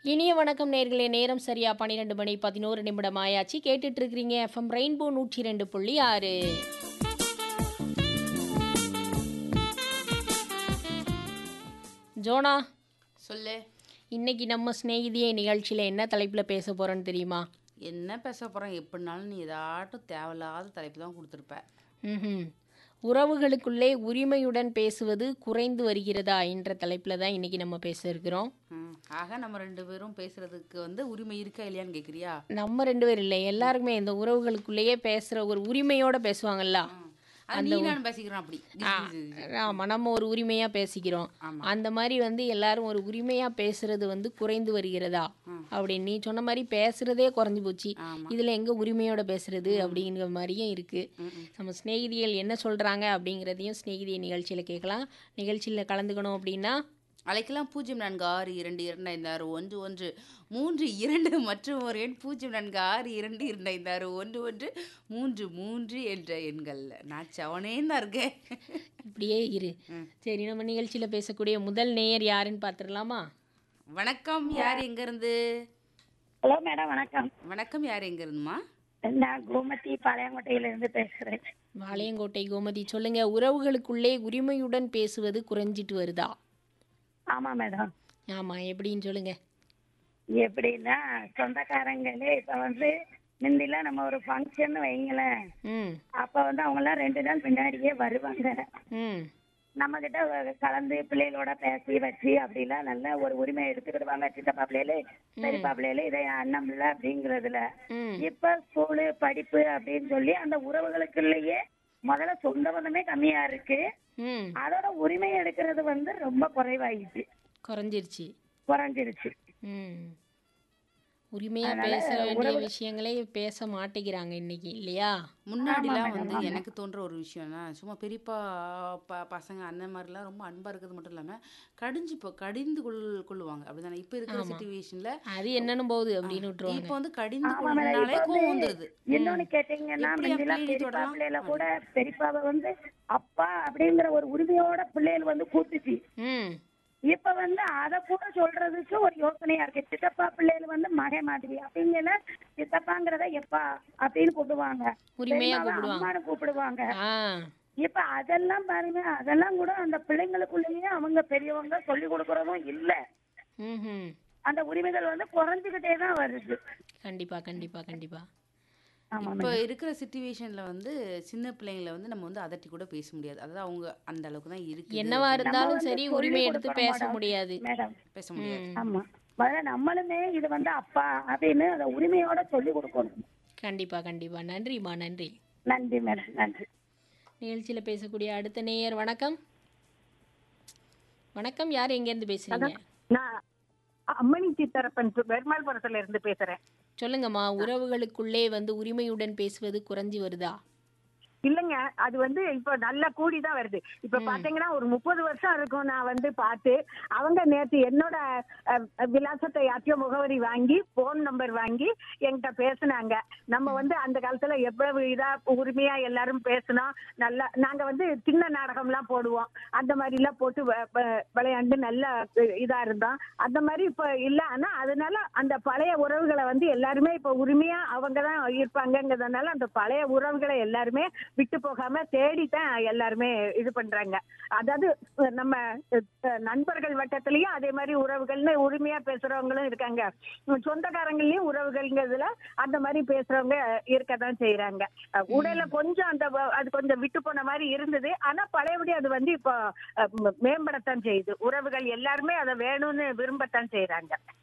இனிய வணக்கம் நேர்களே நேரம் சரியா பன்னிரெண்டு மணி பதினோரு நிமிடம் ஆயாச்சு கேட்டுட்டு இருக்கிறீங்க எஃப்எம் ரெயின்போ நூற்றி ரெண்டு புள்ளி ஆறு ஜோனா சொல்லு இன்னைக்கு நம்ம சிநேகிதியை நிகழ்ச்சியில் என்ன தலைப்பில் பேச போகிறோன்னு தெரியுமா என்ன பேச போகிறோம் எப்படினாலும் நீ ஏதாட்டும் தேவையில்லாத தலைப்பு தான் கொடுத்துருப்ப ம்ஹும். உறவுகளுக்குள்ளே உரிமையுடன் பேசுவது குறைந்து வருகிறதா என்ற தலைப்பில் தான் இன்னைக்கு நம்ம பேச இருக்கிறோம் ம் ஆக நம்ம ரெண்டு பேரும் பேசுறதுக்கு வந்து உரிமை இருக்கா இல்லையான்னு கேட்குறியா நம்ம ரெண்டு பேர் இல்லை எல்லாருக்குமே இந்த உறவுகளுக்குள்ளேயே பேசுகிற ஒரு உரிமையோட பேசுவாங்கல்ல அது நீ நான் பேசிக்கிறோம் அப்படி ஆமாம் நம்ம ஒரு உரிமையாக பேசிக்கிறோம் ஆமா. அந்த மாதிரி வந்து எல்லாரும் ஒரு உரிமையாக பேசுறது வந்து குறைந்து வருகிறதா அப்படின்னு நீ சொன்ன மாதிரி பேசுறதே குறைஞ்சு போச்சு ஆமா. இதில் எங்கே உரிமையோட பேசுறது அப்படிங்கிற மாதிரியும் இருக்கு ம், ம். நம்ம சிநேகிதிகள் என்ன சொல்கிறாங்க அப்படிங்கிறதையும் சிநேகிதிய நிகழ்ச்சியில் கேட்கலாம் நிகழ்ச்சியில் கலந்துக்கணும் அப்படின்னா அழைக்கலாம் பூஜ்ஜியம் நான்கு ஆறு இரண்டு இரண்டு ஐந்து ஆறு ஒன்று ஒன்று மூன்று இரண்டு மற்றும் ஒரு எண் பூஜ்ஜியம் நான்கு ஆறு இரண்டு இரண்டு ஐந்து ஆறு ஒன்று ஒன்று மூன்று மூன்று என்ற எண்கள் நான் சவனேன்னு தான் இருக்கேன் இப்படியே இரு சரி நம்ம நிகழ்ச்சியில் பேசக்கூடிய முதல் நேயர் யாருன்னு பார்த்துடலாமா வணக்கம் யார் எங்கேருந்து ஹலோ மேடம் வணக்கம் வணக்கம் யார் எங்கேருந்துமா நான் கோமதி பாளையங்கோட்டையில இருந்து பேசுறேன் வாளையங்கோட்டை கோமதி சொல்லுங்க உறவுகளுக்குள்ளே உரிமையுடன் பேசுவது குறைஞ்சிட்டு வருதா ஆமா மேடம் ஆமாம் எப்படின்னு சொல்லுங்க எப்படின்னா சொந்தக்காரங்களே இப்ப வந்து முந்திலாம் நம்ம ஒரு ஃபங்க்ஷன் வைங்களேன் ம் அப்ப வந்து அவங்க எல்லாம் ரெண்டு நாள் முன்னாடியே வருவாங்க ம் நம்ம கிட்ட கலந்து பிள்ளைகளோட பேசி வச்சு அப்படிலாம் நல்ல ஒரு உரிமை எடுத்துக்கிடுவாங்க சித்தப்பா பிள்ளைகளு பெரியப்பா பிள்ளைகளு இதை என் அண்ணன் பிள்ளை அப்படிங்கறதுல ம் இப்ப ஸ்கூலு படிப்பு அப்படின்னு சொல்லி அந்த உறவுகளுக்குள்ளேயே முதல்ல சொந்த பந்தமே கம்மியா இருக்கு ம் அதோட உரிமை எடுக்கிறது வந்து ரொம்ப குறைவாயிடுச்சு குறைஞ்சிருச்சு குறைஞ்சிருச்சு ம் உரிமையாக பேச வேண்டிய விஷயங்களே பேச மாட்டேங்கிறாங்க இன்னைக்கு இல்லையா முன்னாடிலாம் வந்து எனக்கு தோன்ற ஒரு விஷயம்னா சும்மா பெரியப்பா ப பசங்க அண்ணன் மாதிரிலாம் ரொம்ப அன்பா இருக்கிறது மட்டும் இல்லாம கடிஞ்சு இப்போ கடிந்து கொள் கொள்ளுவாங்க அப்படிதானே இப்போ இருக்கிற சுச்சுவேஷன்ல அது என்னன்னு போகுது அப்படின்னு விட்டுருவாங்க இப்போ வந்து கடிந்து ஆமா மேடம், கொள்ளுனாலே இப்ப கோவம் வந்து வந்துருது இன்னொன்னு கேட்டீங்கன்னா எப்படி என் முந்திலாம் பிள்ளையை பெரியப்பா தொடலாம்? பிள்ளைல கூட பெரியப்பாவை வந்து அப்பா அப்படிங்கிற ஒரு உரிமையோட பிள்ளைகள் வந்து கூட்டுச்சு ம் இப்ப வந்து அத கூட சொல்றதுக்கு ஒரு யோசனையா இருக்கு சித்தப்பா பிள்ளைகள் வந்து மகை மாதிரி அப்படிங்கிற சித்தப்பாங்கிறத எப்பா அப்படின்னு கூப்பிடுவாங்க உரிமையா பெரியம்மாவை கூப்பிடுவாங்க அம்மான்னு கூப்பிடுவாங்க ஆ இப்ப அதெல்லாம் பாருங்க அதெல்லாம் கூட அந்த பிள்ளைங்களுக்குள்ளேயே அவங்க பெரியவங்க சொல்லி கொடுக்கறதும் இல்ல ம் அந்த உரிமைகள் வந்து குறைஞ்சுக்கிட்டே தான் வருது கண்டிப்பா கண்டிப்பா கண்டிப்பா ஆமா இப்போ இருக்கிற சுச்சுவேஷன்ல வந்து சின்ன பிள்ளைங்களை வந்து நம்ம வந்து அதட்டி கூட பேச முடியாது அதாவது அவங்க அந்த அளவுக்கு தான் இருக்கு என்னவா இருந்தாலும் வந்து சரி சொல்லி உரிமை எடுத்து கொடுக்கணும் பேச மேடம். முடியாது மேடம் பேச முடியாது ஆமா முதல்ல நம்மளுமே இது வந்து அப்பா அப்படின்னு அந்த உரிமையோட சொல்லி கொடுக்கணும் கண்டிப்பா கண்டிப்பா நன்றிம்மா நன்றி நன்றி மேடம் நன்றி நிகழ்ச்சியில் பேசக்கூடிய அடுத்த நேயர் வணக்கம் வணக்கம் யார் எங்கேருந்து பேசுறீங்க நான் அம்மணி சித்தரப்பன் பெருமாள்புரத்துல இருந்து பேசுறேன் சொல்லுங்கம்மா உறவுகளுக்குள்ளே வந்து உரிமையுடன் பேசுவது குறைஞ்சி வருதா இல்லைங்க அது வந்து இப்ப நல்லா கூடிதான் வருது இப்ப பாத்தீங்கன்னா ஒரு முப்பது வருஷம் இருக்கும் நான் வந்து பார்த்து அவங்க நேத்து என்னோட அஹ், விலாசத்தை யாத்தையும் முகவரி வாங்கி போன் நம்பர் வாங்கி என்கிட்ட பேசுனாங்க நம்ம வந்து அந்த காலத்துல எவ்வளவு இதா உரிமையா எல்லாரும் பேசணும் நல்லா நாங்க வந்து சின்ன நாடகம்லாம் போடுவோம் அந்த மாதிரி எல்லாம் போட்டு வ- வ- விளையாண்டு நல்ல இதா இருந்தோம் அந்த மாதிரி இப்ப இல்ல ஆனா அதனால அந்த பழைய உறவுகளை வந்து எல்லாருமே இப்ப உரிமையா அவங்க தான் இருப்பாங்கங்கிறதுனால அந்த பழைய உறவுகளை எல்லாருமே விட்டு போகாம தேடித்தான் எல்லாருமே இது பண்றாங்க அதாவது அஹ், நம்ம அஹ், நண்பர்கள் வட்டத்திலயும் அதே மாதிரி உறவுகள்னு உரிமையா பேசுறவங்களும் இருக்காங்க உம், சொந்தக்காரங்களையும் உறவுகள்ங்கிறதுல அந்த மாதிரி பேசுறவங்க இருக்கதான் செய்யறாங்க அஹ், உடல்ல கொஞ்சம் அந்த வ- அது கொஞ்சம் விட்டு போன மாதிரி இருந்தது ஆனா பழையபடி அது வந்து இப்போ அஹ், மேம்படத்தான் செய்யுது உறவுகள் எல்லாருமே அதை வேணும்னு விரும்பத்தான் செய்யறாங்க